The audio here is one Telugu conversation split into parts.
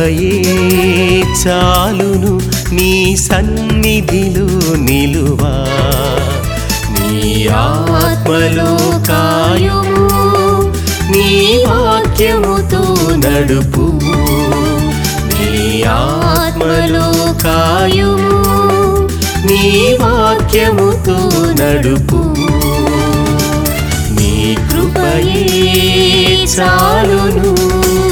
కృపయే చాలును నీ సన్నిధిలో నిలువా నీ ఆత్మలో కాయుము నీ వాక్యముతో నడుపు నీ ఆత్మలో కాయుము నీ వాక్యముతో నడుపు నీ కృపయే చాలును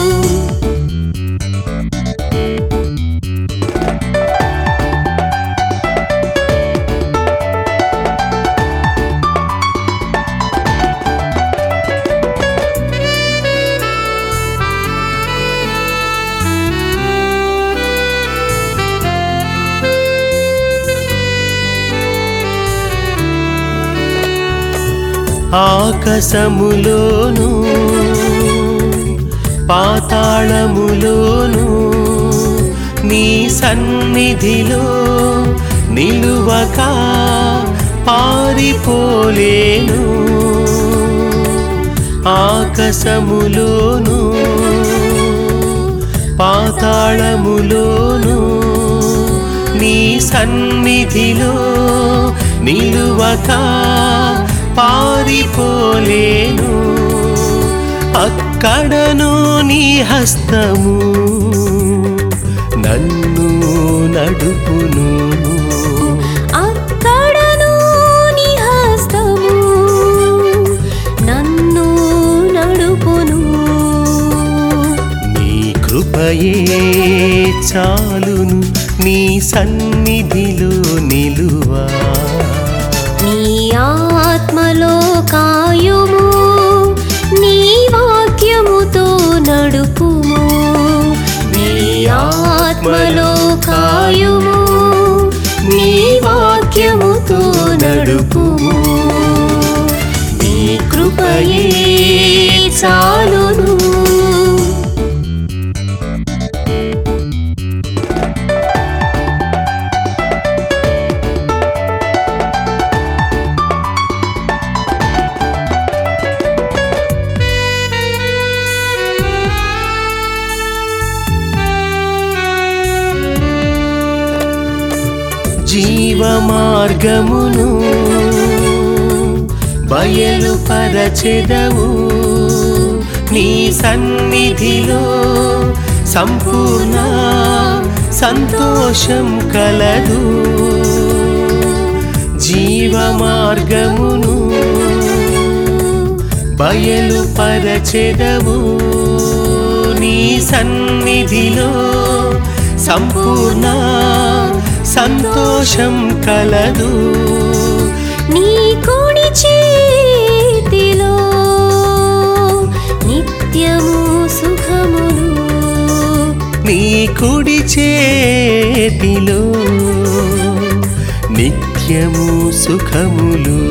ఆకాశములోను పాతాళములోను నీ సన్నిధిలో నిలువక పారిపోలేను ఆకాశములోను పాతాళములోను నీ సన్నిధిలో నిలువక పారిపోలేను అక్కడను నీ హస్తము నన్ను నడుపును అక్కడను నీ హస్తము నన్ను నడుపును నీ కృపయే చాలును నీ సన్నిధిలో నిలువా నీ ఆత్మలో కాయుము నీ వాక్యముతో నడుపుము నీ ఆత్మలో కాయుము నీ వాక్యముతో నడుపుము నీ కృపయే చాలును జీవ మార్గమును బయలుపరచెదవు నీ సన్నిధిలో సంపూర్ణ సంతోషం కలదు జీవ మార్గమును బయలుపరచెదవు నీ సన్నిధిలో సంపూర్ణ సంతోషం కలదు నీ కుడి చేతిలో నిత్యము సుఖములు నీ కుడి చేతిలో నిత్యము సుఖములు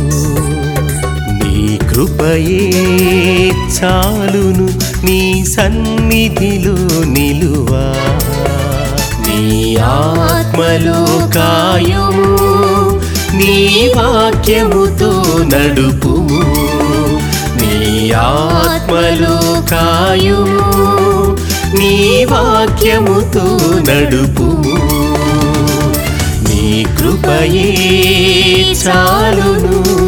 నీ కృపయే చాలును నీ సన్నిధిలో నిలువా నీ ఆత్మలో కాయుము నీ వాక్యముతో నడుపుము నీ ఆత్మలో కాయుము నీ వాక్యముతో నడుపుము నీ కృపయే చాలును